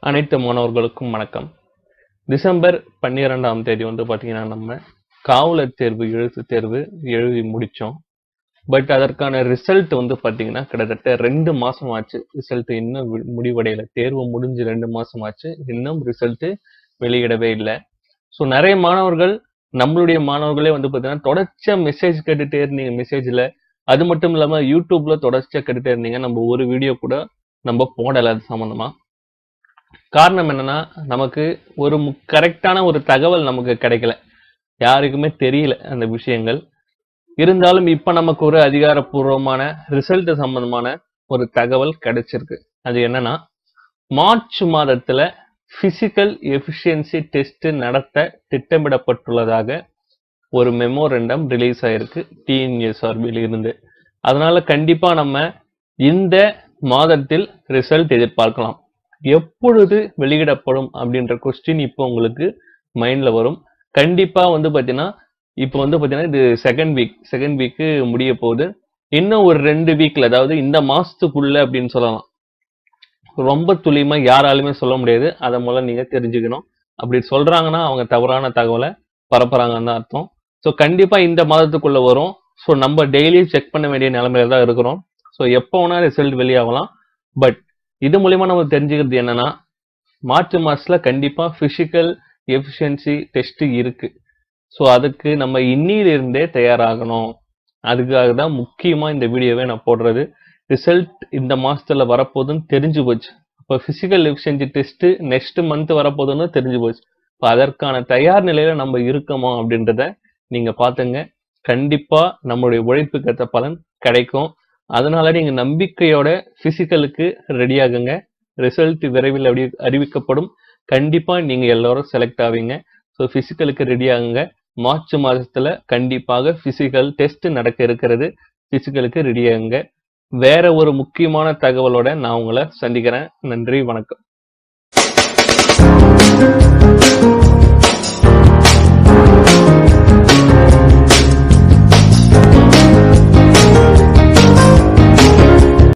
அனைத்து மாணவர்களுக்கும் வணக்கம் டிசம்பர் பன்னிரெண்டாம் தேதி வந்து பார்த்தீங்கன்னா நம்ம காவலர் தேர்வு எழுத்து தேர்வு எழுதி முடித்தோம் பட் அதற்கான ரிசல்ட் வந்து பார்த்தீங்கன்னா கிட்டத்தட்ட ரெண்டு மாசம் ஆச்சு ரிசல்ட் இன்னும் வி- முடிவடையல தேர்வு முடிஞ்சு ரெண்டு மாசம் ஆச்சு இன்னும் ரிசல்ட் வெளியிடவே இல்லை ஸோ நிறைய மாணவர்கள் நம்மளுடைய மாணவர்களே வந்து பார்த்தீங்கன்னா தொடர்ச்சியா மெசேஜ் கேட்டுட்டே இருந்தீங்க மெசேஜ்ல அது மட்டும் இல்லாம யூடியூப்ல தொடர்ச்சியா கேட்டுட்டே இருந்தீங்க நம்ம ஒரு வீடியோ கூட நம்ம போடல அது சம்பந்தமா காரணம் என்னன்னா நமக்கு ஒரு கரெக்டான ஒரு தகவல் நமக்கு கிடைக்கல யாருக்குமே தெரியல அந்த விஷயங்கள் இருந்தாலும் இப்ப நமக்கு ஒரு அதிகாரப்பூர்வமான ரிசல்ட் சம்பந்தமான ஒரு தகவல் கிடைச்சிருக்கு அது என்னன்னா மார்ச் மாதத்துல பிசிக்கல் எஃபிஷியன்சி டெஸ்ட் நடத்த திட்டமிடப்பட்டுள்ளதாக ஒரு மெமோரண்டம் ரிலீஸ் ஆயிருக்கு டிஎன்எஸ்ஆர்பியில் இருந்து அதனால கண்டிப்பா நம்ம இந்த மாதத்தில் ரிசல்ட் எதிர்பார்க்கலாம் எப்பொழுது வெளியிடப்படும் அப்படின்ற கொஸ்டின் இப்போ உங்களுக்கு மைண்ட்ல வரும் கண்டிப்பா வந்து பாத்தீங்கன்னா இப்போ வந்து பாத்தீங்கன்னா இது செகண்ட் வீக் செகண்ட் வீக்கு முடிய போகுது இன்னும் ஒரு ரெண்டு வீக்ல அதாவது இந்த மாசத்துக்குள்ள அப்படின்னு சொல்லலாம் ரொம்ப துல்லியமா யாராலுமே சொல்ல முடியாது அதை முதல்ல நீங்க தெரிஞ்சுக்கணும் அப்படி சொல்றாங்கன்னா அவங்க தவறான தகவலை பரப்புறாங்கன்னு தான் அர்த்தம் ஸோ கண்டிப்பா இந்த மாதத்துக்குள்ள வரும் ஸோ நம்ம டெய்லி செக் பண்ண வேண்டிய நிலைமையில தான் இருக்கிறோம் ஸோ எப்போ வேணா ரிசல்ட் வெளியாகலாம் பட் இது மூலியமா நம்ம தெரிஞ்சுக்கிறது என்னன்னா மார்ச் மாசத்துல கண்டிப்பா பிசிக்கல் எஃபிஷியன்சி டெஸ்ட் இருக்கு ஸோ அதுக்கு நம்ம இன்னிலிருந்தே தயாராகணும் அதுக்காக தான் முக்கியமா இந்த வீடியோவை நான் போடுறது ரிசல்ட் இந்த மாசத்துல வரப்போகுதுன்னு தெரிஞ்சு போச்சு இப்போ physical efficiency test next month வரப்போகுதுன்னு தெரிஞ்சு போச்சு இப்போ அதற்கான தயார் நிலையில நம்ம இருக்கோமா அப்படின்றத நீங்க பாத்துங்க கண்டிப்பா நம்மளுடைய உழைப்புக்கு ஏற்ற பலன் கிடைக்கும் அதனால நீங்க நம்பிக்கையோட பிசிக்கலுக்கு ரெடி ஆகுங்க ரிசல்ட் விரைவில் அறிவி அறிவிக்கப்படும் கண்டிப்பா நீங்க எல்லாரும் செலக்ட் ஆவீங்க ஸோ பிசிக்கலுக்கு ரெடி ஆகுங்க மார்ச் மாதத்துல கண்டிப்பாக பிசிக்கல் டெஸ்ட் நடக்க இருக்கிறது பிசிக்கலுக்கு ரெடி ஆகுங்க வேற ஒரு முக்கியமான தகவலோட நான் உங்களை சந்திக்கிறேன் நன்றி வணக்கம்